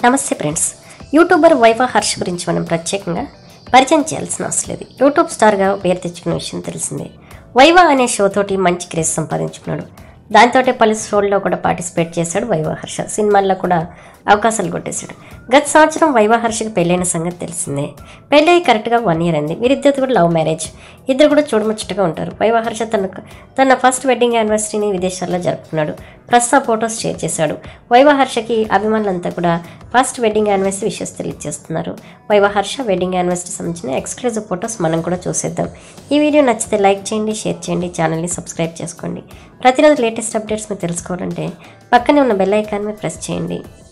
నమస్తే friends YouTuber viva Harsha గురించి మనం ప్రత్యేకంగా పరిచయం చేయాల్సిన అవసరం లేదు యూట్యూబ్ స్టార్గా పేరు తెచ్చుకున్న విషయం తెలిసిందే వైవా అనే షో తోటి మంచి క్రేజ్ సంపాదించుకున్నాడు దాంతో పలు షోల్లో కూడా పార్టిసిపేట్ చేశాడు వైవా హర్ష సినిమాల్లో కూడా అవకాశాలు కొట్టేశాడు గత సంవత్సరం వైవా హర్షకి పెళ్ళైన సంగతి తెలిసిందే పెళ్ళయి కరెక్ట్గా వన్ ఇయర్ అయింది వీరిద్దరు కూడా లవ్ మ్యారేజ్ ఇద్దరు కూడా చూడముచ్చటగా ఉంటారు వైవా హర్ష తన తన ఫస్ట్ వెడ్డింగ్ యానివర్సరీని విదేశాల్లో జరుపుకున్నాడు ప్రస్తుత ఫొటోస్ షేర్ చేశాడు వైవా హర్షకి అభిమానులంతా కూడా ఫస్ట్ వెడ్డింగ్ యానివర్సరీ విషయస్ తెలియజేస్తున్నారు వైవా హర్ష వెడ్డింగ్ యానివర్సరీ సంబంధించిన ఎక్స్క్లూజివ్ ఫొటోస్ మనం కూడా చూసేద్దాం ఈ వీడియో నచ్చితే లైక్ చేయండి షేర్ చేయండి ఛానల్ని సబ్స్క్రైబ్ చేసుకోండి ప్రతిరోజు లేటెస్ట్ అప్డేట్స్ మీరు తెలుసుకోవాలంటే పక్కనే ఉన్న బెల్ ఐకాన్ మీద ప్రెస్ చేయండి